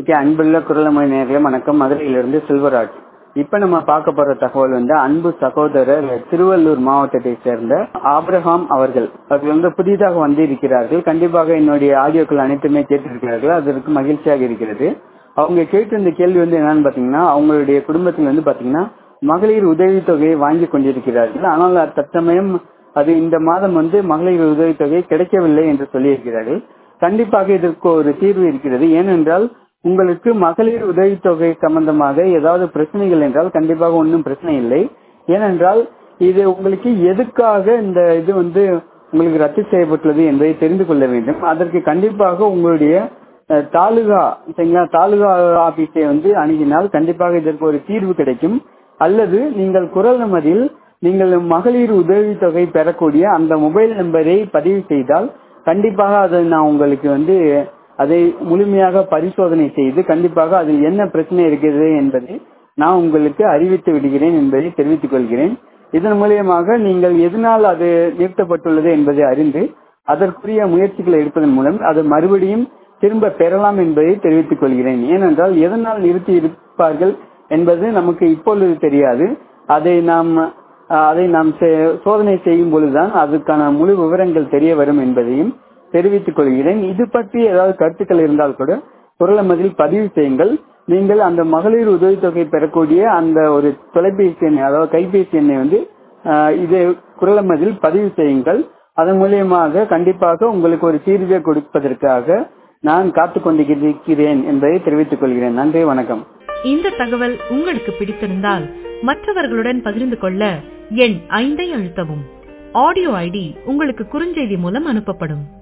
okay அன்புள்ள குரலமொழி நேர்களே வணக்கம் மதுரையிலிருந்து செல்வராஜ் இப்ப நம்ம பார்க்க போற தகவல் வந்து அன்பு சகோதரர் திருவள்ளூர் மாவட்டத்தை சேர்ந்த ஆப்ரஹாம் அவர்கள் அவர்கள் வந்து புதிதாக வந்து இருக்கிறார்கள் கண்டிப்பாக என்னுடைய ஆடியோக்கள் அனைத்துமே கேட்டிருக்கிறார்கள் அதற்கு மகிழ்ச்சியாக இருக்கிறது அவங்க கேட்டிருந்த கேள்வி வந்து என்னன்னு பாத்தீங்கன்னா அவங்களுடைய குடும்பத்தில் வந்து பாத்தீங்கன்னா மகளிர் உதவித்தொகையை வாங்கி கொண்டிருக்கிறார்கள் ஆனால் தற்சமயம் அது இந்த மாதம் வந்து மகளிர் உதவித்தொகை கிடைக்கவில்லை என்று சொல்லியிருக்கிறார்கள் கண்டிப்பாக இதற்கு ஒரு தீர்வு இருக்கிறது ஏனென்றால் உங்களுக்கு மகளிர் உதவித்தொகை சம்பந்தமாக ஏதாவது பிரச்சனைகள் என்றால் கண்டிப்பாக ஒன்றும் பிரச்சனை இல்லை ஏனென்றால் இது உங்களுக்கு எதுக்காக இந்த இது வந்து உங்களுக்கு ரத்து செய்யப்பட்டுள்ளது என்பதை தெரிந்து கொள்ள வேண்டும் அதற்கு கண்டிப்பாக உங்களுடைய தாலுகா சரிங்களா தாலுகா ஆபீஸை வந்து அணுகினால் கண்டிப்பாக இதற்கு ஒரு தீர்வு கிடைக்கும் அல்லது நீங்கள் குரல் நமதில் நீங்கள் மகளிர் உதவித்தொகை பெறக்கூடிய அந்த மொபைல் நம்பரை பதிவு செய்தால் கண்டிப்பாக அதை நான் உங்களுக்கு வந்து அதை முழுமையாக பரிசோதனை செய்து கண்டிப்பாக அதில் என்ன பிரச்சனை இருக்கிறது என்பதை நான் உங்களுக்கு அறிவித்து விடுகிறேன் என்பதை தெரிவித்துக் கொள்கிறேன் இதன் மூலியமாக நீங்கள் எதனால் அது நிறுத்தப்பட்டுள்ளது என்பதை அறிந்து அதற்குரிய முயற்சிகளை எடுப்பதன் மூலம் அது மறுபடியும் திரும்ப பெறலாம் என்பதை தெரிவித்துக் கொள்கிறேன் ஏனென்றால் எதனால் நிறுத்தி இருப்பார்கள் என்பது நமக்கு இப்பொழுது தெரியாது அதை நாம் அதை நாம் சோதனை செய்யும் பொழுதுதான் அதுக்கான முழு விவரங்கள் தெரிய வரும் என்பதையும் தெரிவித்துக் கொள்கிறேன் இது பற்றி ஏதாவது கருத்துக்கள் இருந்தால் கூட குரலமதில் பதிவு செய்யுங்கள் நீங்கள் அந்த மகளிர் உதவித்தொகை பெறக்கூடிய அந்த ஒரு தொலைபேசி எண்ணை அதாவது கைபேசி எண்ணை வந்து இது குரலமதில் பதிவு செய்யுங்கள் அதன் மூலியமாக கண்டிப்பாக உங்களுக்கு ஒரு தீர்வை கொடுப்பதற்காக நான் காத்து கொண்டிருக்கிறேன் என்பதை தெரிவித்துக் கொள்கிறேன் நன்றி வணக்கம் இந்த தகவல் உங்களுக்கு பிடித்திருந்தால் மற்றவர்களுடன் பகிர்ந்து கொள்ள எண் ஐந்தை அழுத்தவும் ஆடியோ ஐடி உங்களுக்கு குறுஞ்செய்தி மூலம் அனுப்பப்படும்